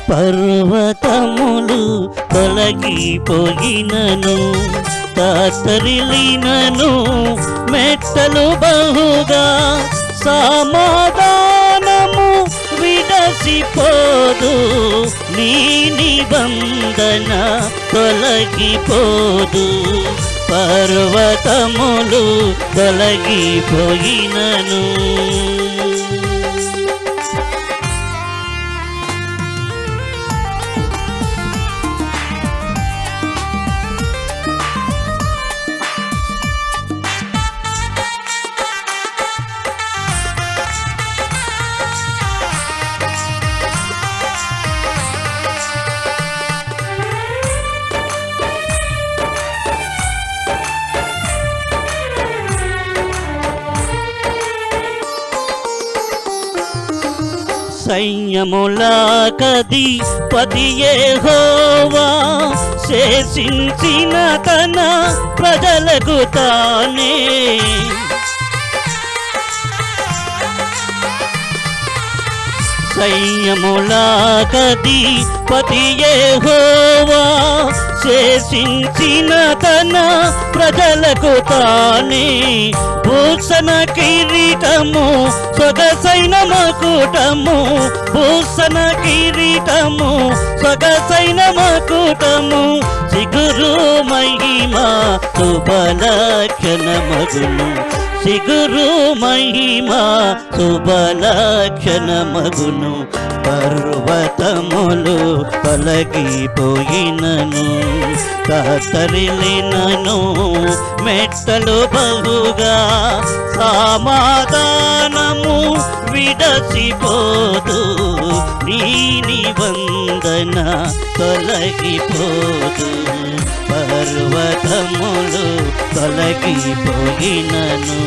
పర్వతములు తొలగిపోయినను తరిలినను మెట్టలు బహుగా సమాధానము విడసిపోదు నీ నిబంధన తొలగిపోదు పర్వతములు తొలగిపోయినను సైన్యముల కది పదియే హోవా శేషించిన తన ప్రజలకు తానే సైన్యముల కది పతియే హోవా శేషించిన తన ప్రజలకు తానే భూషణ కిరీటము సొగసైన మకుటము భూషణ కిరీటము సొగసైన మకుటము సిగురు మహిమ శుభలక్షణ మగును సిగురు మహిమ శుభలక్షణ మగును పర్వతములు తొలగిపోయినను కతరిలినను మెట్టలు బహుగా సమాధానము విడసిపోదు నీ నిబంధన తొలగిపోదు పర్వతములు తొలగిపోయినను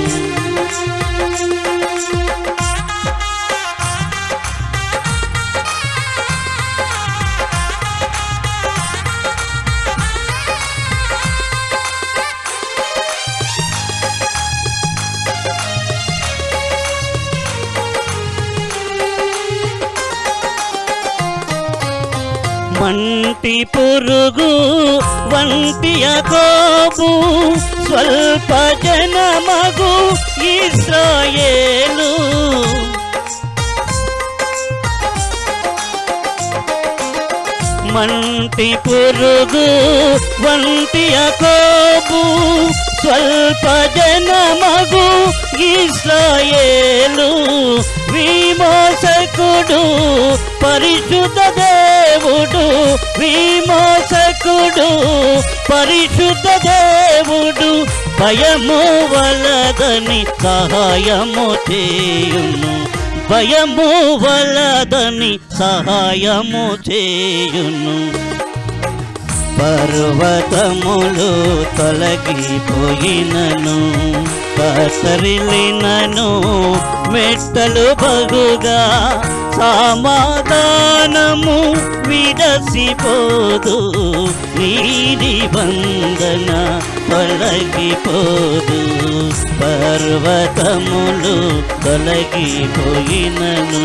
మంటి పురుగు వంటి అగోబు స్వల్ప జనమగు ఇస్రాయేలు మంటి పురుగు వంటి అకోబు స్వల్ప జనమగు ఇస్రాయేలు విమోచకుడు పరిశుద్ధ దేవుడు విమోచకుడు పరిశుద్ధ దేవుడు భయము వలదని సహాయము చేయును భయము వలదని సహాయము చేయును పర్వతములు తొలగిపోయినను కసరిలినను మెట్టలు బగుగా సమాధానము విడసిపోదు నీ నిబంధన తొలగిపోదు పర్వతములు తొలగిపోయినను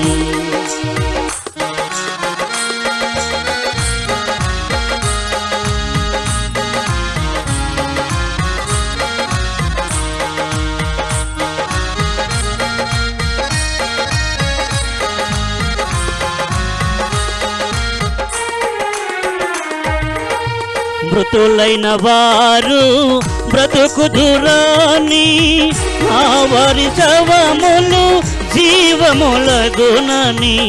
మృతులైన వారు బ్రతుకుదురాని ఆ వారి శవములు జీవములగునని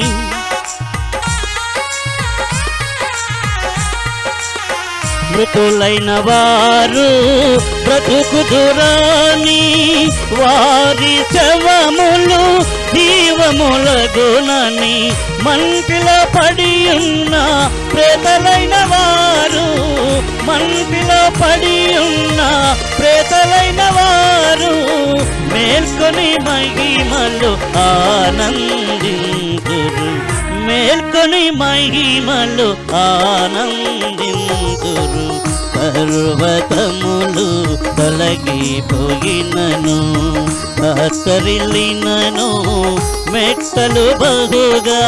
మృతులైన వారు బ్రతుకుదురాని వారి శవములు జీవములగునని మంటిలో పడి ఉన్న ప్రేతలైన వారు మంటిలో పడి ఉన్న ప్రేతలైన వారు మేల్కొని మహిమలు ఆనందింతురు మేల్కొని మహిమలు ఆనందింతురు పర్వతములు తొలగిపోయినను కత్తరిల్లినను మెట్టలు బహుగా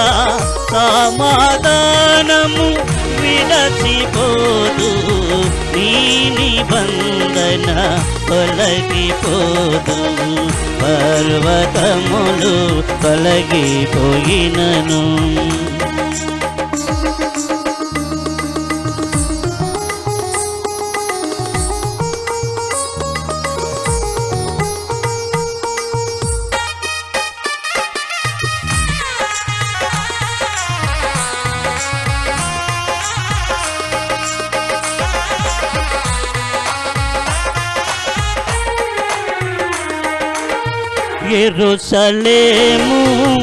సమాధానము విడచిపోదు నీ నిబంధన తొలగిపోదు పర్వతములు తొలగిపోయినను ఎరుసలేము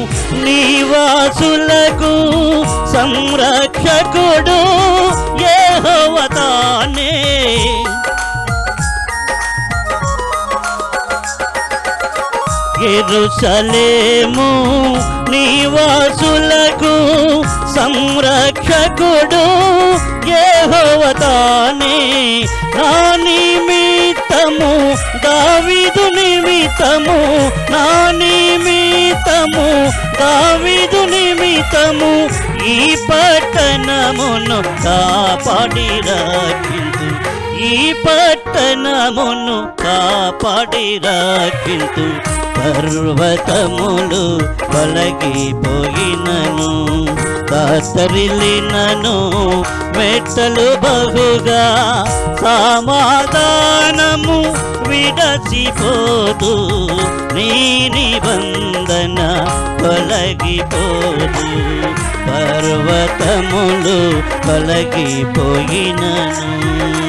నివాసులకు సంరక్షకుడు యెహోవతానే ఎరుసలేము నివాసులకు సంరక్షకుడు యెహోవతానే నా నిమిత్తము దావీదు నిమిత్తము నా నిమిత్తము దావీదు నిమిత్తము ఈ పట్టణమును కాపాడి రాకిందు ఈ పట్టణమును కాపాడి రాకిందు పర్వతములు తొలగిపోయినను కాతరిల్లినను మెట్టలు బహుగా సమాధానము విడచిపోదు నీ నిబంధన తొలగిపోదు పర్వతములు తొలగిపోయినను